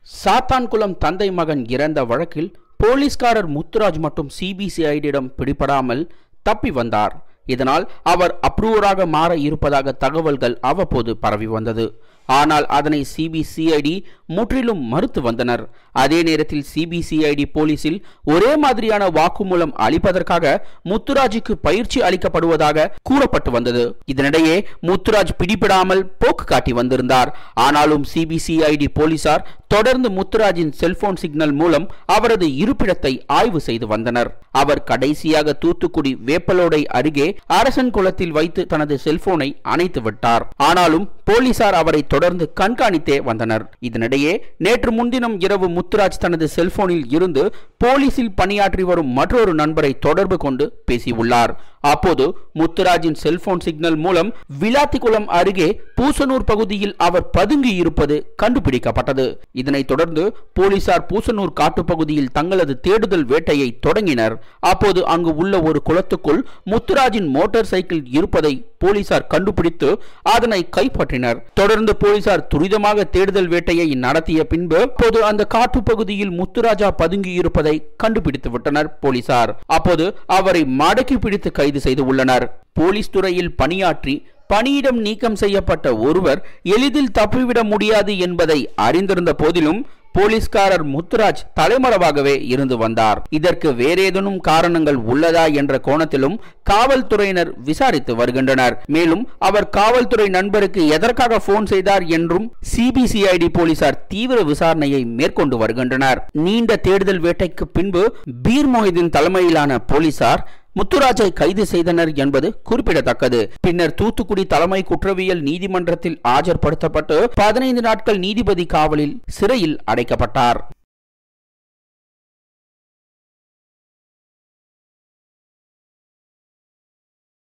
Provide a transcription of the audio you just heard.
சாத்தான்குளம் தந்தை மகன் இறந்த வழக்கில் போலீஸ்காரர் முத்துராஜ் மற்றும் சிபிசிஐடியிடம் பிடிபடாமல் தப்பி வந்தார் இதனால் அவர் அப்ரூவராக மாற இருப்பதாக தகவல்கள் அவ்வப்போது பரவி வந்தது ஆனால் அதனை சிபிசிஐடி முற்றிலும் மறுத்து வந்தனர் அதே நேரத்தில் சிபிசிஐடி போலீசில் ஒரே மாதிரியான வாக்குமூலம் அளிப்பதற்காக முத்துராஜுக்கு பயிற்சி அளிக்கப்படுவதாக கூறப்பட்டு வந்தது இதனிடையே முத்துராஜ் பிடிபடாமல் போக்கு காட்டி வந்திருந்தார் ஆனாலும் சிபிசிஐடி போலீசார் தொடர்ந்து முத்துராஜின் செல்போன் சிக்னல் மூலம் அவரது இருப்பிடத்தை ஆய்வு செய்து வந்தனர் அவர் கடைசியாக தூத்துக்குடி வேப்பலோடை அருகே அரசன் குளத்தில் வைத்து தனது செல்போனை அணைத்து விட்டார் ஆனாலும் போலீசார் அவரை தொடர்ந்து கண்காணித்தே வந்தனர் இதனிடையே நேற்று முன்தினம் இரவு முத்துராஜ் தனது செல்போனில் இருந்து போலீசில் பணியாற்றி வரும் மற்றொரு நண்பரை தொடர்பு கொண்டு பேசியுள்ளார் அப்போது முத்துராஜின் செல்போன் சிக்னல் மூலம் விளாத்திக்குளம் அருகே பூசனூர் பகுதியில் அவர் பதுங்கி இருப்பது கண்டுபிடிக்கப்பட்டது இதனைத் தொடர்ந்து போலீசார் பூசனூர் காட்டுப்பகுதியில் தங்களது தேடுதல் வேட்டையை தொடங்கினர் அப்போது அங்கு உள்ள ஒரு குளத்துக்குள் முத்துராஜின் மோட்டார் சைக்கிள் இருப்பதை போலீசார் கண்டுபிடித்து அதனை கைப்பற்றினர் தொடர்ந்து போலீசார் துரிதமாக தேடுதல் வேட்டையை நடத்திய பின்பு அப்போது அந்த காட்டுப்பகுதியில் முத்துராஜா பதுங்கி இருப்பதை கண்டுபிடித்து விட்டனர் போலீசார் அப்போது அவரை மடக்கி பிடித்து கைது செய்து உள்ளனர் போலீஸ் துறையில் பணியாற்றி பணியிடம் நீக்கம் செய்யப்பட்ட ஒருவர் எளிதில் தப்பிவிட முடியாது என்பதை அறிந்திருந்த போதிலும் போலீஸ்காரர் முத்துராஜ் தலைமறைவாகவே இருந்து வந்தார் இதற்கு வேறேதேனும் காரணங்கள் உள்ளதா என்ற கோணத்திலும் காவல்துறையினர் விசாரித்து வருகின்றனர் மேலும் அவர் காவல்துறை நண்பருக்கு எதற்காக போன் செய்தார் என்றும் சிபிசிஐடி போலீசார் தீவிர விசாரணையை மேற்கொண்டு வருகின்றனர் நீண்ட தேடுதல் வேட்டைக்கு பின்பு பீர் மொஹிதீன் தலைமையிலான போலீசார் முத்துராஜை கைது செய்தனர் என்பது குறிப்பிடத்தக்கது பின்னர் தூத்துக்குடி தலைமை குற்றவியல் நீதிமன்றத்தில் ஆஜர்படுத்தப்பட்டு பதினைந்து நாட்கள் நீதிபதி காவலில் சிறையில் அடைக்கப்பட்டார்